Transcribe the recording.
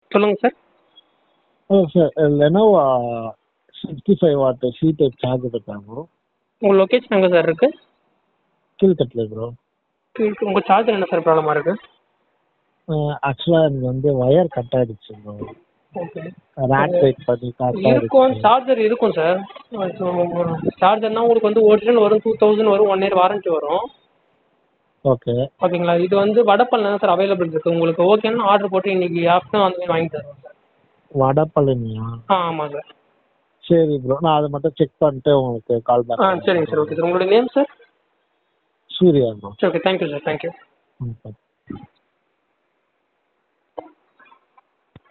சொல்லுங்க sir sir Lenovo sixty five watt C type charger இருக்கா bro உங்கள் location எங்கே சார் இருக்கு கீழ்கட்டில் ப்ரோ உங்கள் சார்ஜர் என்ன சார் ப்ராப்ளமாக இருக்கு ஆக்சுவலாக எனக்கு வந்து ஒயர் கட் ஆயிடுச்சு ப்ரோ ஓகே ரேக் வெயிட் பண்ணி கட் இருக்கும் ஆயிடுச்சு சார்ஜர் இருக்கும் சார் சார்ஜர்னா உங்களுக்கு வந்து ஒரிஜினல் வரும் டூ தௌசண்ட் வரும் ஒன் இயர் வாரண்டி வரும் ஓகே ஓகேங்களா இது வந்து வடப்பல்ல தான் சார் அவைலபிள் இருக்கு உங்களுக்கு ஓகேன்னா ஆர்டர் போட்டு இன்னைக்கு ஆஃப்டர்நூன் வந்து வாங்கி தருவோம் சார் வடபழனியா ஆ ஆமாம் சார் சரி ப்ரோ நான் அதை மட்டும் செக் பண்ணிட்டு உங்களுக்கு கால் ஆ பேக் சரிங்க சார் ஓகே சார் உங்களுடைய நேம் சார் சூர்யா ப்ரோ சரி ஓகே தேங்க்யூ சார் தேங்க்யூ ம்